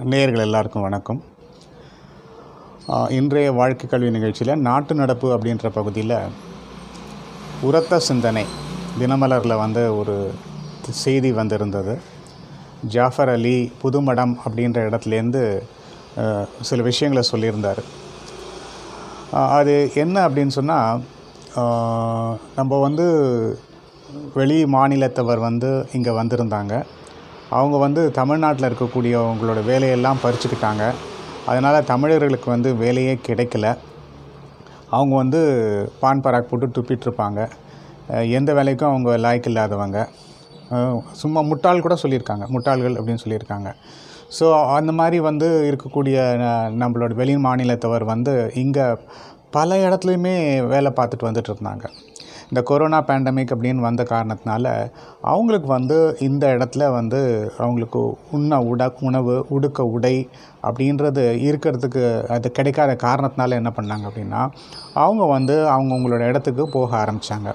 நேயர்கள் எல்லாருக்கும் வணக்கம் ஆஹ் இன்றைய வாழ்க்கை கல்வி நிகழ்ச்சியில் நாட்டு நடப்பு அப்படின்ற பகுதியில் உரத்த சிந்தனை தினமலரில் வந்து ஒரு செய்தி வந்திருந்தது ஜாஃபர் அலி புதுமடம் அப்படின்ற இடத்துலேருந்து ஆஹ், சில விஷயங்களை சொல்லியிருந்தார் ஆஹ், அது என்ன அப்படின்னு சொன்னால் நம்ம வந்து வெளி மாநிலத்தவர் வந்து இங்கே வந்திருந்தாங்க அவங்க வந்து தமிழ்நாட்டில் இருக்கக்கூடியவங்களோட வேலையெல்லாம் பறிச்சுக்கிட்டாங்க அதனால் தமிழர்களுக்கு வந்து வேலையே கிடைக்கல அவங்க வந்து பான் பராக் போட்டு துப்பிட்டு இருப்பாங்க அஹ் எந்த வேலைக்கும் அவங்க லாய்க்கு இல்லாதவங்க அஹ் சும்மா முட்டாள் கூட சொல்லியிருக்காங்க முட்டாள்கள் அப்படின்னு சொல்லியிருக்காங்க ஸோ அந்த மாதிரி வந்து இருக்கக்கூடிய அஹ், நம்மளோட வெளி மாநிலத்தவர் வந்து இங்கே பல இடத்துலையுமே வேலை பார்த்துட்டு வந்துட்டு இருந்தாங்க இந்த கொரோனா பேண்டமிக் அப்படின்னு வந்த காரணத்தினால அவங்களுக்கு வந்து இந்த இடத்துல வந்து அவங்களுக்கு உண்ண உட உணவு உடுக்க உடை அப்படின்றது இருக்கிறதுக்கு அது கிடைக்காத காரணத்தினால என்ன பண்ணாங்க அப்படின்னா அவங்க வந்து அவங்கவுங்களோட இடத்துக்கு போக ஆரம்பித்தாங்க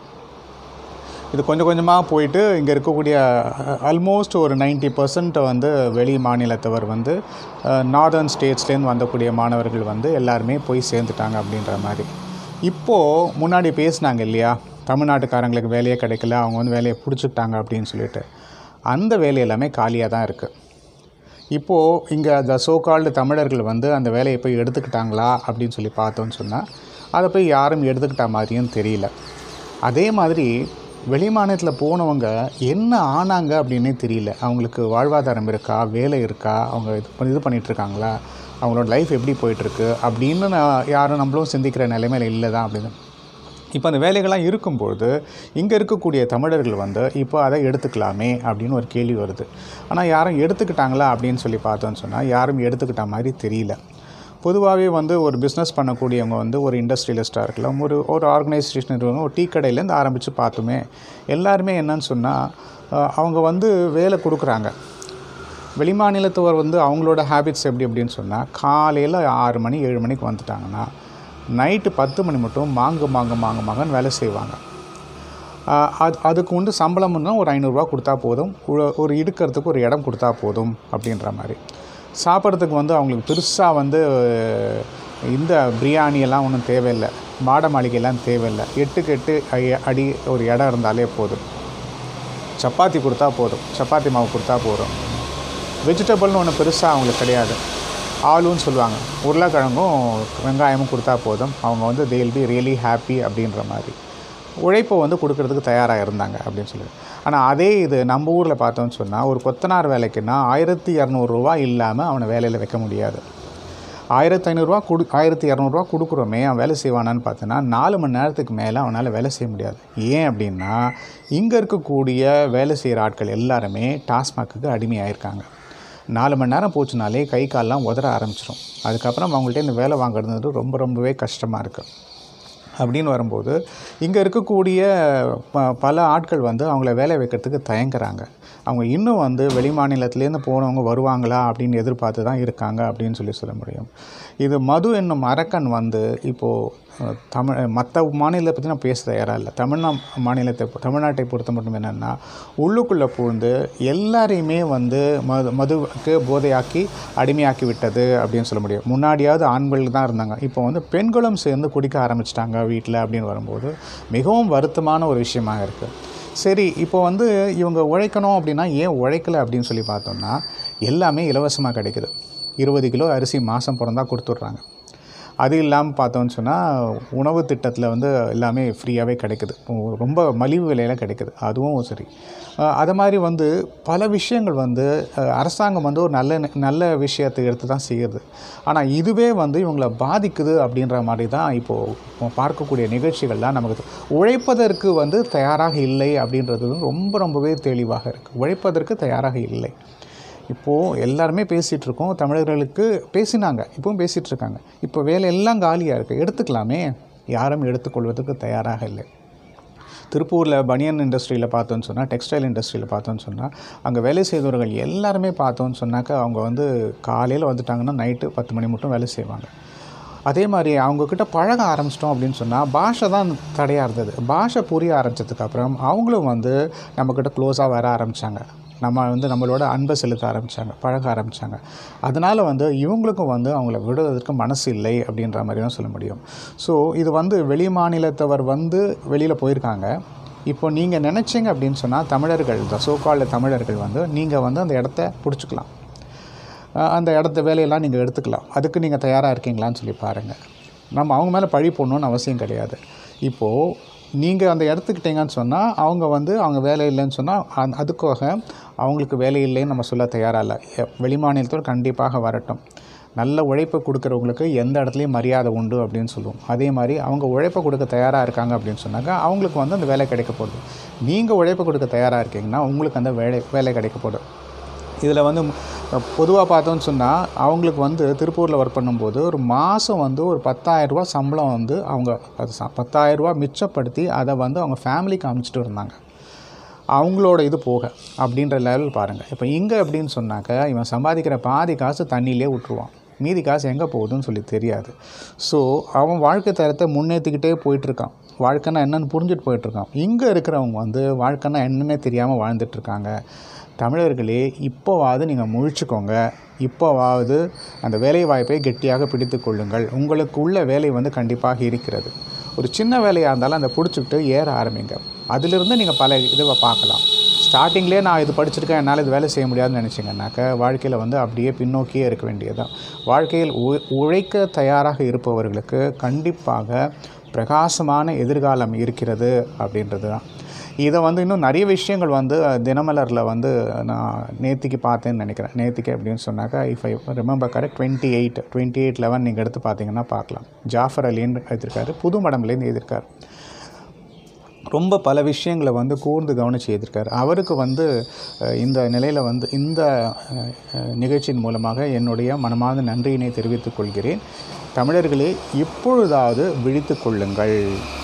இது கொஞ்சம் கொஞ்சமாக போயிட்டு இங்கே இருக்கக்கூடிய ஆல்மோஸ்ட் ஒரு 90% பர்சன்ட் வந்து வெளி மாநிலத்தவர் வந்து நார்தர்ன் ஸ்டேட்ஸ்லேருந்து வந்தக்கூடிய மாணவர்கள் வந்து எல்லாருமே போய் சேர்ந்துட்டாங்க அப்படின்ற மாதிரி இப்போது முன்னாடி பேசினாங்க இல்லையா தமிழ்நாட்டுக்காரங்களுக்கு வேலையே கிடைக்கல அவங்க வந்து வேலையை பிடிச்சிக்கிட்டாங்க அப்படின்னு சொல்லிட்டு அந்த வேலை எல்லாமே காலியாக தான் இருக்குது இப்போது இங்கே த சோகால்டு தமிழர்கள் வந்து அந்த வேலையை போய் எடுத்துக்கிட்டாங்களா அப்படின்னு சொல்லி பார்த்தோன்னு சொன்னால் அதை போய் யாரும் எடுத்துக்கிட்ட மாதிரியும் தெரியல அதே மாதிரி வெளி மாநிலத்தில் போனவங்க என்ன ஆனாங்க அப்படின்னே தெரியல அவங்களுக்கு வாழ்வாதாரம் இருக்கா வேலை இருக்கா அவங்க இது பண்ணி- இது பண்ணிகிட்ருக்காங்களா அவங்களோட லைஃப் எப்படி போயிட்டுருக்கு அப்படின்னு நான் யாரும் நம்மளும் சிந்திக்கிற நிலைமையில இல்லை தான் அப்படின்னு இப்போ அந்த வேலைகள்லாம் இருக்கும்பொழுது இங்கே இருக்கக்கூடிய தமிழர்கள் வந்து இப்போ அதை எடுத்துக்கலாமே அப்படின்னு ஒரு கேள்வி வருது ஆனால் யாரும் எடுத்துக்கிட்டாங்களா அப்படின்னு சொல்லி பார்த்தோன்னு சொன்னால் யாரும் எடுத்துக்கிட்ட மாதிரி தெரியல பொதுவாகவே வந்து ஒரு பிஸ்னஸ் பண்ணக்கூடியவங்க வந்து ஒரு இண்டஸ்ட்ரியலிஸ்ட்டாக இருக்கலாம் ஒரு ஒரு ஆர்கனைசேஷன் இருக்காங்க ஒரு டீ கடையிலேருந்து ஆரம்பித்து பார்த்துமே எல்லாருமே என்னன்னு சொன்னால் அவங்க வந்து வேலை கொடுக்குறாங்க வெளிமாநிலத்தவர் வந்து அவங்களோட ஹேபிட்ஸ் எப்படி அப்படின்னு சொன்னால் காலையில் ஆறு மணி ஏழு மணிக்கு வந்துட்டாங்கன்னா நைட்டு பத்து மணி மட்டும் மாங்கு மாங்கு மாங்கு மாங்கன்னு வேலை செய்வாங்க ஆஹ் அது அதுக்கு உண்டு சம்பளம்னா ஒரு ஐநூறுரூவா கொடுத்தா போதும் ஒரு- ஒரு இடுக்கிறதுக்கு ஒரு இடம் கொடுத்தா போதும் அப்படின்ற மாதிரி சாப்பிட்றதுக்கு வந்து அவங்களுக்கு பெருசாக வந்து இந்த பிரியாணி எல்லாம் ஒன்றும் தேவையில்லை மாட மாளிகையெல்லாம் தேவையில்லை எட்டுக்கு எட்டு ஐ- அடி ஒரு இடம் இருந்தாலே போதும் சப்பாத்தி கொடுத்தா போதும் சப்பாத்தி மாவு கொடுத்தா போதும் வெஜிடபிள்னு ஒன்று பெருசாக அவங்களுக்கு கிடையாது ஆளுன்னு சொல்லுவாங்க உருளைக்கிழங்கும் வெங்காயமும் கொடுத்தா போதும் அவங்க வந்து they will be really happy அப்படின்ற மாதிரி உழைப்பை வந்து கொடுக்கறதுக்கு தயாராக இருந்தாங்க அப்படின்னு சொல்லி ஆனால் அதே இது நம்ம ஊரில் பார்த்தோம்னு சொன்னால் ஒரு கொத்தனார் வேலைக்குன்னா ஆயிரத்தி இரநூறுவா இல்லாமல் அவனை வேலையில் வைக்க முடியாது ஆயிரத்தி ஐநூறுரூவா கொடு ஆயிரத்தி இரநூறுவா கொடுக்குறோமே அவன் வேலை செய்வானான்னு பார்த்தோன்னா நாலு மணி நேரத்துக்கு மேலே அவனால் வேலை செய்ய முடியாது ஏன் அப்படின்னா இங்கே இருக்கக்கூடிய வேலை செய்கிற ஆட்கள் எல்லாருமே டாஸ்மாக்குக்கு அடிமையாயிருக்காங்க நாலு மணி நேரம் போச்சுனாலே கை கால்லாம் உதற ஆரம்பிச்சிடும் அதுக்கப்புறம் அவங்கள்ட்ட இந்த வேலை வாங்குறது ரொம்ப ரொம்பவே கஷ்டமாக இருக்குது அப்படின்னு வரும்போது இங்கே இருக்கக்கூடிய ப பல ஆட்கள் வந்து அவங்கள வேலை வைக்கிறதுக்கு தயங்குறாங்க அவங்க இன்னும் வந்து வெளி மாநிலத்திலேருந்து போனவங்க வருவாங்களா அப்படின்னு எதிர்பார்த்து தான் இருக்காங்க அப்படின்னு சொல்லி சொல்ல முடியும் இது மது என்னும் அரக்கன் வந்து இப்போது அஹ், தமிழ் மற்ற மாநிலத்தை பற்றி நான் பேச தயாராக இல்லை தமிழ்நா மாநிலத்தை தமிழ்நாட்டை பொறுத்த மட்டும் என்னென்னா உள்ளுக்குள்ளே பூந்து எல்லாரையுமே வந்து மது மதுவுக்கு போதையாக்கி அடிமையாக்கி விட்டது அப்படின்னு சொல்ல முடியும் முன்னாடியாவது ஆண்கள் தான் இருந்தாங்க இப்போ வந்து பெண்களும் சேர்ந்து குடிக்க ஆரம்பிச்சிட்டாங்க வீட்டில் அப்படின்னு வரும்போது மிகவும் வருத்தமான ஒரு விஷயமாக இருக்குது சரி இப்போ வந்து இவங்க உழைக்கணும் அப்படின்னா ஏன் உழைக்கலை அப்படின்னு சொல்லி பார்த்தோம்னா எல்லாமே இலவசமாக கிடைக்குது இருபது கிலோ அரிசி மாதம் பிறந்தா கொடுத்துட்றாங்க அது இல்லாமல் பார்த்தோம்னு சொன்னால் உணவு திட்டத்தில் வந்து எல்லாமே ஃப்ரீயாகவே கிடைக்குது இப்போ ரொம்ப மலிவு விலையில் கிடைக்குது அதுவும் சரி அஹ் அது மாதிரி வந்து பல விஷயங்கள் வந்து அஹ் அரசாங்கம் வந்து ஒரு நல்ல நல்ல விஷயத்தை எடுத்து தான் செய்யுது ஆனால் இதுவே வந்து இவங்களை பாதிக்குது அப்படின்ற மாதிரி தான் இப்போது பார்க்கக்கூடிய நிகழ்ச்சிகள்லாம் நமக்கு உழைப்பதற்கு வந்து தயாராக இல்லை அப்படின்றது ரொம்ப ரொம்பவே தெளிவாக இருக்குது உழைப்பதற்கு தயாராக இல்லை இப்போது எல்லாருமே பேசிகிட்டு இருக்கோம் தமிழர்களுக்கு பேசினாங்க இப்பவும் பேசிகிட்டு இருக்காங்க இப்போ வேலை எல்லாம் காலியாக இருக்குது எடுத்துக்கலாமே யாரும் எடுத்துக்கொள்வதற்கு தயாராக இல்லை திருப்பூரில் பனியன் இண்டஸ்ட்ரியில் பார்த்தோன்னு சொன்னால் டெக்ஸ்டைல் இண்டஸ்ட்ரியில் பார்த்தோன்னு சொன்னால் அங்கே வேலை செய்தவர்கள் எல்லாருமே பார்த்தோன்னு சொன்னாக்கா அவங்க வந்து காலையில் வந்துட்டாங்கன்னா நைட்டு பத்து மணி மட்டும் வேலை செய்வாங்க அதே மாதிரி அவங்கக்கிட்ட பழக ஆரம்பிச்சிட்டோம் அப்படின்னு சொன்னால் பாஷை தான் தடையாக இருந்தது பாஷை புரிய ஆரம்பித்ததுக்கப்புறம் அவங்களும் வந்து நம்மக்கிட்ட க்ளோஸாக வர ஆரம்பித்தாங்க நம்ம வந்து நம்மளோட அன்பை செலுத்த ஆரம்பித்தாங்க பழக ஆரம்பித்தாங்க அதனால் வந்து இவங்களுக்கும் வந்து அவங்கள விடுவதற்கு மனசு இல்லை அப்படின்ற மாதிரி தான் சொல்ல முடியும் ஸோ இது வந்து வெளி மாநிலத்தவர் வந்து வெளியில் போயிருக்காங்க இப்போ நீங்கள் நினச்சிங்க அப்படின்னு சொன்னால் தமிழர்கள் இந்த சோக்கால தமிழர்கள் வந்து நீங்கள் வந்து அந்த இடத்த பிடிச்சிக்கலாம் அஹ் அந்த இடத்த வேலையெல்லாம் நீங்கள் எடுத்துக்கலாம் அதுக்கு நீங்கள் தயாராக இருக்கீங்களான்னு சொல்லி பாருங்கள் நம்ம அவங்க மேலே பழி போடணுன்னு அவசியம் கிடையாது இப்போது நீங்கள் அந்த இடத்துக்கிட்டீங்கன்னு சொன்னால் அவங்க வந்து அவங்க வேலை இல்லைன்னு சொன்னால் அந் அதுக்காக அவங்களுக்கு வேலை இல்லைன்னு நம்ம சொல்ல தயாராக இல்லை எ- வெளிமாநிலத்தோடு கண்டிப்பாக வரட்டும் நல்ல உழைப்பை கொடுக்குறவங்களுக்கு எந்த இடத்துலையும் மரியாதை உண்டு அப்படின்னு சொல்லுவோம் அதே மாதிரி அவங்க உழைப்பை கொடுக்க தயாராக இருக்காங்க அப்படின்னு சொன்னாக்கா அவங்களுக்கு வந்து அந்த வேலை கிடைக்க போகுது நீங்கள் உழைப்பை கொடுக்க தயாராக இருக்கீங்கன்னா உங்களுக்கு அந்த வேலை வேலை கிடைக்க போகுது இதில் வந்து பொதுவாக பார்த்தோன்னு சொன்னால் அவங்களுக்கு வந்து திருப்பூரில் ஒர்க் பண்ணும்போது ஒரு மாதம் வந்து ஒரு 10000 ரூபாய் சம்பளம் வந்து அவங்க அது ச- 10000 ரூபாய் மிச்சப்படுத்தி அதை வந்து அவங்க ஃபேமிலிக்கு அனுப்பிச்சிட்டு இருந்தாங்க அவங்களோட இது போக அப்படின்ற லெவல் பாருங்கள் இப்போ இங்கே அப்படின்னு சொன்னாக்க இவன் சம்பாதிக்கிற பாதி காசு தண்ணியிலே விட்டுருவான் மீதி காசு எங்கே போகுதுன்னு சொல்லி தெரியாது ஸோ அவன் வாழ்க்கை தரத்தை முன்னேற்றிக்கிட்டே போயிட்டுருக்கான் வாழ்க்கைன்னா என்னன்னு புரிஞ்சுட்டு போயிட்டுருக்கான் இங்கே இருக்கிறவங்க வந்து வாழ்க்கைன்னா என்னன்னே தெரியாமல் வாழ்ந்துட்டுருக்காங்க தமிழர்களே இப்போவாவது நீங்கள் முழிச்சுக்கோங்க இப்போவாவது அந்த வேலை வாய்ப்பை கெட்டியாக பிடித்து கொள்ளுங்கள் உங்களுக்கு உள்ள வேலை வந்து கண்டிப்பாக இருக்கிறது ஒரு சின்ன வேலையாக இருந்தாலும் அந்த பிடிச்சிக்கிட்டு ஏற ஆரம்பிங்க அதிலிருந்து நீங்கள் பல இதை பார்க்கலாம் ஸ்டார்டிங்லேயே நான் இது படிச்சிருக்கேன் என்னால் இது வேலை செய்ய முடியாதுன்னு நினச்சிங்கன்னாக்க வாழ்க்கையில் வந்து அப்படியே பின்னோக்கியே இருக்க வேண்டியதுதான் வாழ்க்கையில் உ- உழைக்க தயாராக இருப்பவர்களுக்கு கண்டிப்பாக பிரகாசமான எதிர்காலம் இருக்கிறது அப்படின்றது தான் இதை வந்து இன்னும் நிறைய விஷயங்கள் வந்து தினமலரில் வந்து நான் நேத்திக்கு பார்த்தேன்னு நினைக்கிறேன் நேத்திக்கு அப்படின்னு சொன்னாக்கா if I remember correct twenty eight twenty eight eleven நீங்கள் எடுத்து பார்த்தீங்கன்னா பார்க்கலாம் ஜாஃபர் அலின்னு எழுதியிருக்காரு புது மடம்லேருந்து எழுதியிருக்காரு ரொம்ப பல விஷயங்களை வந்து கூர்ந்து கவனித்து எழுதியிருக்காரு அவருக்கு வந்து அஹ், இந்த நிலையில் வந்து இந்த அஹ், அஹ், நிகழ்ச்சியின் மூலமாக என்னுடைய மனமார்ந்த நன்றியினை தெரிவித்துக் கொள்கிறேன் தமிழர்களே இப்பொழுதாவது விழித்துக் கொள்ளுங்கள்